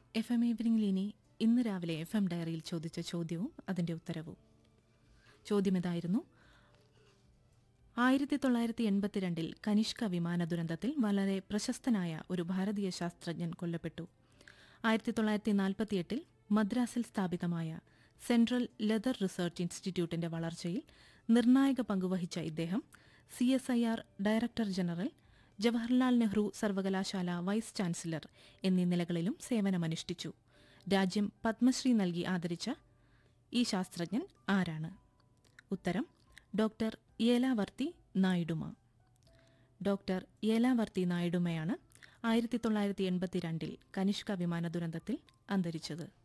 F M ഈവനിംഗിൽ ഇനി ഇന്ന് രാവിലെ എഫ് എം ഡയറിയിൽ ചോദിച്ച ചോദ്യവും അതിന്റെ ഉത്തരവും ചോദ്യം ഇതായിരുന്നു ആയിരത്തി തൊള്ളായിരത്തി എൺപത്തിരണ്ടിൽ കനിഷ്ക വിമാന ദുരന്തത്തിൽ വളരെ പ്രശസ്തനായ ഒരു ഭാരതീയ ശാസ്ത്രജ്ഞൻ കൊല്ലപ്പെട്ടു ആയിരത്തി തൊള്ളായിരത്തി നാൽപ്പത്തിയെട്ടിൽ മദ്രാസിൽ സ്ഥാപിതമായ സെൻട്രൽ ലെതർ റിസർച്ച് ഇൻസ്റ്റിറ്റ്യൂട്ടിന്റെ വളർച്ചയിൽ നിർണായക പങ്കുവഹിച്ച ഇദ്ദേഹം C S I R director general Jawaharlal Nehru സർവകലാശാല വൈസ് ചാൻസലർ എന്നീ നിലകളിലും സേവനമനുഷ്ഠിച്ചു രാജ്യം പത്മശ്രീ നൽകി ആദരിച്ച ഈ ശാസ്ത്രജ്ഞൻ ആരാണ് ഉത്തരം ഡോക്ടർ ഏലാവർത്തി നായിഡുമ ഡോക്ടർ ഏലാവർത്തി നായിഡുമയാണ് ആയിരത്തി തൊള്ളായിരത്തി എൺപത്തിരണ്ടിൽ കനിഷ്ക വിമാന ദുരന്തത്തിൽ അന്തരിച്ചത്